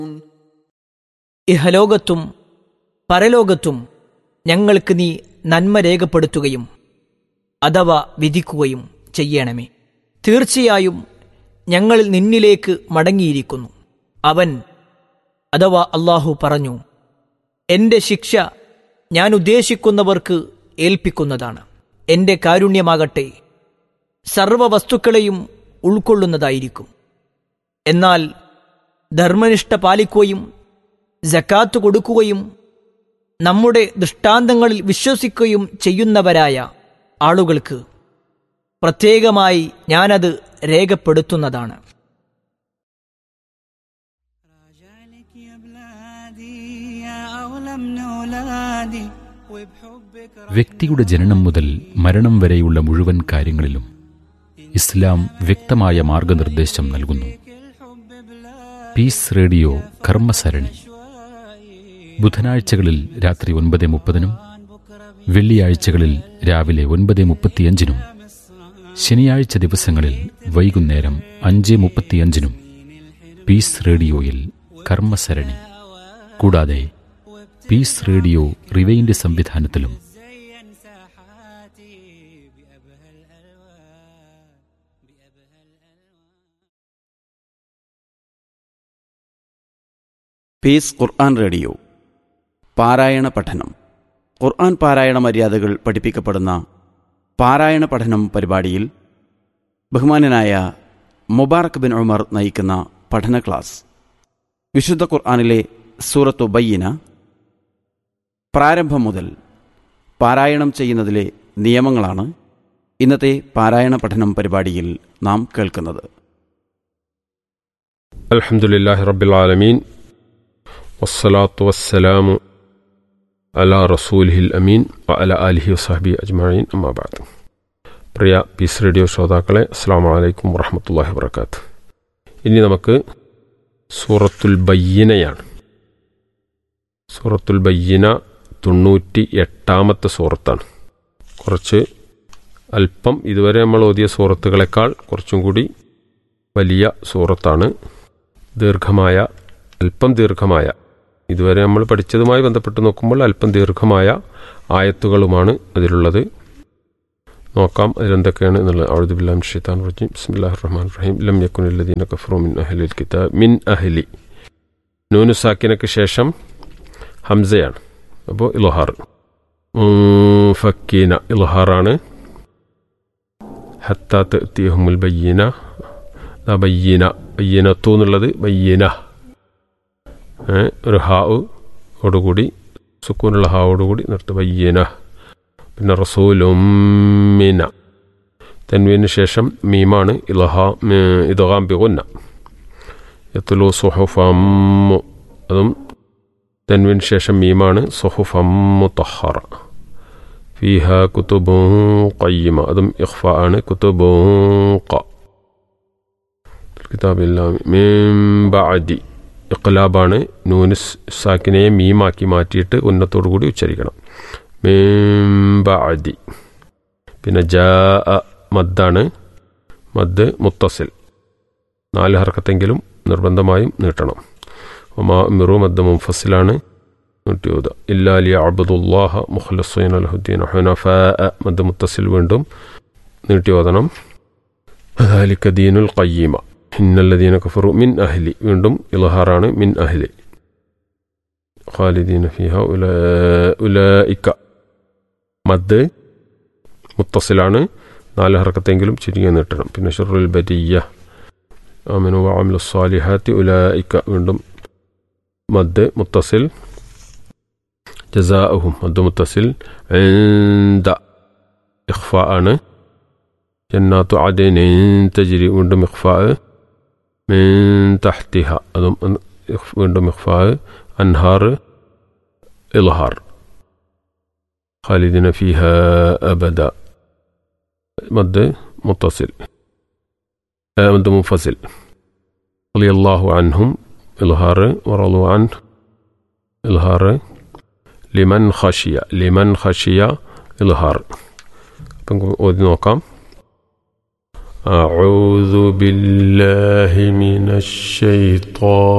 ഇഹലോകത്തും പരലോകത്തും ഞങ്ങൾക്ക് നീ നന്മ രേഖപ്പെടുത്തുകയും അഥവാ വിധിക്കുകയും ചെയ്യണമേ തീർച്ചയായും ഞങ്ങൾ നിന്നിലേക്ക് മടങ്ങിയിരിക്കുന്നു അവൻ അഥവാ അള്ളാഹു പറഞ്ഞു എന്റെ ശിക്ഷ ഞാൻ ഉദ്ദേശിക്കുന്നവർക്ക് ഏൽപ്പിക്കുന്നതാണ് എന്റെ കാരുണ്യമാകട്ടെ സർവ വസ്തുക്കളെയും ഉൾക്കൊള്ളുന്നതായിരിക്കും എന്നാൽ ധർമ്മനിഷ്ഠ പാലിക്കുകയും ജക്കാത്ത് കൊടുക്കുകയും നമ്മുടെ ദൃഷ്ടാന്തങ്ങളിൽ വിശ്വസിക്കുകയും ചെയ്യുന്നവരായ ആളുകൾക്ക് പ്രത്യേകമായി ഞാനത് രേഖപ്പെടുത്തുന്നതാണ് راجعلك يا بلادي يا أغلى من أولادي وبحبك വ്യക്തിയുടെ ജനനം മുതൽ മരണം വരെയുള്ള മുഴുവൻ കാര്യങ്ങളിലും ഇസ്ലാം വ്യക്തമായ മാർഗനിർദ്ദേശം നൽകുന്നു الحب بلا പീസ് റേഡിയോ കർമ്മസരണി ബുധനാഴ്ചകളിൽ രാത്രി ഒൻപത് മുപ്പതിനും വെള്ളിയാഴ്ചകളിൽ രാവിലെ ഒൻപത് മുപ്പത്തിയഞ്ചിനും ശനിയാഴ്ച ദിവസങ്ങളിൽ വൈകുന്നേരം അഞ്ച് മുപ്പത്തിയഞ്ചിനും പീസ് റേഡിയോയിൽ കർമ്മസരണി കൂടാതെ പീസ് റേഡിയോ റിവൈൻഡ് സംവിധാനത്തിലും زين ساحاتي بأبهى الألوان بأبهى الألوان പീസ് ഖുർആൻ റേഡിയോ പാരായണ പഠനം ഖുർആൻ പാരായണ മര്യാദകൾ പഠിപ്പിക്കപ്പെടുന്ന പാരായണ പഠനം പരിപാടിയിൽ ബഹുമാനനായ മുബാറക് ബിൻ ഉമർ നയിക്കുന്ന പഠന ക്ലാസ് വിശുദ്ധ ഖുർആനിലെ സൂറത്തു ബയ്യന പ്രാരംഭം മുതൽ പാരായണം ചെയ്യുന്നതിലെ നിയമങ്ങളാണ് ഇന്നത്തെ പാരായണ പഠനം പരിപാടിയിൽ നാം കേൾക്കുന്നത് الحمد لله رب العالمين والصلاة والسلام على رسوله الأمين وعلى آله وصحبه أجمعين أما بعد പ്രിയ പീസ് റേഡിയോ ശ്രോതാക്കളെ അസ്സാം വലൈക്കും വറഹമത്തല്ലാഹി വർക്കാത്ത് ഇനി നമുക്ക് സൂറത്തുൽ ബയ്യനയാണ് സൂറത്തുൽ ബയ്യന തൊണ്ണൂറ്റി എട്ടാമത്തെ സൂറത്താണ് കുറച്ച് അല്പം ഇതുവരെ നമ്മൾ ഓതിയ സൂറത്തുകളെക്കാൾ കുറച്ചും കൂടി വലിയ സൂറത്താണ് ദീർഘമായ അല്പം ദീർഘമായ ഇതുവരെ നമ്മൾ പഠിച്ചതുമായി ബന്ധപ്പെട്ട് നോക്കുമ്പോൾ അല്പം ദീർഘമായ ആയത്തുകളുമാണ് അതിലുള്ളത് നോക്കാം അതിലെന്തൊക്കെയാണ് എന്നുള്ളത് ഔദുബില്ലാം ഷെയ്ത്താൻ റജീം ബിസ്മില്ലാഹി റഹ്മാൻ റഹീം ലം യക്കുനില്ലദീന കഫറു മിൻ അഹ്ലിൽ കിതാബ് മിൻ അഹ്ലി നൂനു സാക്കിനക്ക് ശേഷം ഹംസയാണ് അപ്പോൾ ഇലഹാർ ഫക്കീന ഇലഹാറാണ് ഹത്താ തീഹുമുൽ ബയ്യന ദാ ബയ്യന ബയ്യനത്തു എന്നുള്ളത് ബയ്യന ഏ, ഒരു ഹാവ് ഓടുകൂടി സുക്കൂനുള്ള ഹാവോടുകൂടി നിർത്ത് ബയ്യന പിന്നെ റസൂലുമിന തെൻവീന് ശേഷം മീമാണ് ഇലഹാ ഇതഹാം ബിഗുന്ന യത്തുലു സുഹുഫമ്മു അതും തെൻവീന് ശേഷം മീമാണ് സുഹുഫമ്മു തഹറ ഫീഹ കുത്തുബു കയ്യമ അതും ഇഖ്ഫ ആണ് കുത്തുബു ക കിതാബില്ലാബി ഇഖ്ലാബാണ് നൂന് സാക്കിനെ മീമാക്കി മാറ്റിയിട്ട് ഉന്നത്തോടു കൂടി ഉച്ചരിക്കണം മീംബഅദി പിന്നെ ജാ മദ്ദാണ് മദ് മുത്തസിൽ നാല് ഹർക്കത്തെങ്കിലും നിർബന്ധമായും നീട്ടണം ഒമാ മിറു മദ് മുംഫസിലാണ് നൂറ്റിയോത് ഇല്ലാലി അബ്ദുല്ലാഹ മുഖ്ലസൈൻ അലഹുദ്ദീൻ ഹുനഫ മദ് മുത്തസിൽ വീണ്ടും നീട്ടി ഓതണം ذلك دين القيمة إن الذين كفروا من أهلي വീണ്ടും ഇൽഹാറാണ് മിൻ അഹ്ലി خالدين فيها أولا- أولئك മദ് മുത്തസിലാണ് നാല് ഹർക്കത്തെങ്കിലും ചുരുങ്ങി നീട്ടണം പിന്നെ ഷുറുൽ ബരിയ ആമിനു വഅമിലു സ്വാലിഹാത്തി ഉലായിക്ക വീണ്ടും മദ് മുത്തസിൽ ജസാഅഹും മദ് മുത്തസിൽ عند ഇഖ്ഫ ആണ് ജന്നാത്തു അദനിൻ തജ്രി വീണ്ടും ഇഖ്ഫ മിൻ തഹ്തിഹ അതും ഇഖ്- വീണ്ടും ഇഖ്ഫ അൻഹാർ ഇൽഹാർ خالدين فيها أبدا مد متصل آه، مد منفصل رضي الله عنهم إظهار ورضوا عنه إظهار لمن خشي لمن خشي إظهار ഓതി നോക്കാം أعوذ بالله من الشيطان